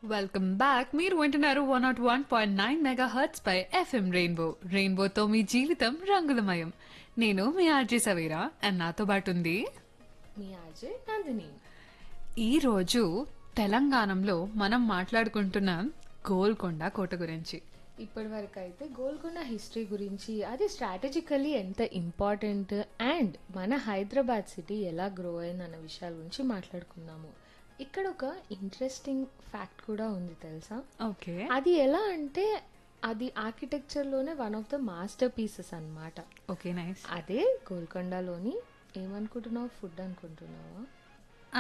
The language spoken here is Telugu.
వెల్కమ్ బ్యాక్ మీరు వింటున్నారు one not one point nine megahertz పై ఎఫ్ఎం రెయిన్బో రెయిన్బోతో మీ జీవితం రంగులమయం నేను మీ ఆర్జే సవేరా అండ్ నాతో పాటు ఉంది మీ ఆర్జే నందిని ఈ రోజు తెలంగాణలో మనం మాట్లాడుకుంటున్నాం గోల్కొండ కోట గురించి ఇప్పటి వరకు అయితే గోల్కొండ హిస్టరీ గురించి అది స్ట్రాటజికలీ ఎంత ఇంపార్టెంట్ అండ్ మన హైదరాబాద్ సిటీ ఎలా గ్రో అయింది అన్న విషయాల గురించి మాట్లాడుకున్నాము ఇక్కడ ఒక ఇంట్రెస్టింగ్ ఫ్యాక్ట్ కూడా ఉంది తెలుసా ఓకే అది ఎలా అంటే అది ఆర్కిటెక్చర్లోనే one of the masterpieces అన్నమాట ఓకే నైస్ అదే గోల్కొండలోని ఏమనుకుంటున్నావు ఫుడ్ అనుకుంటున్నావా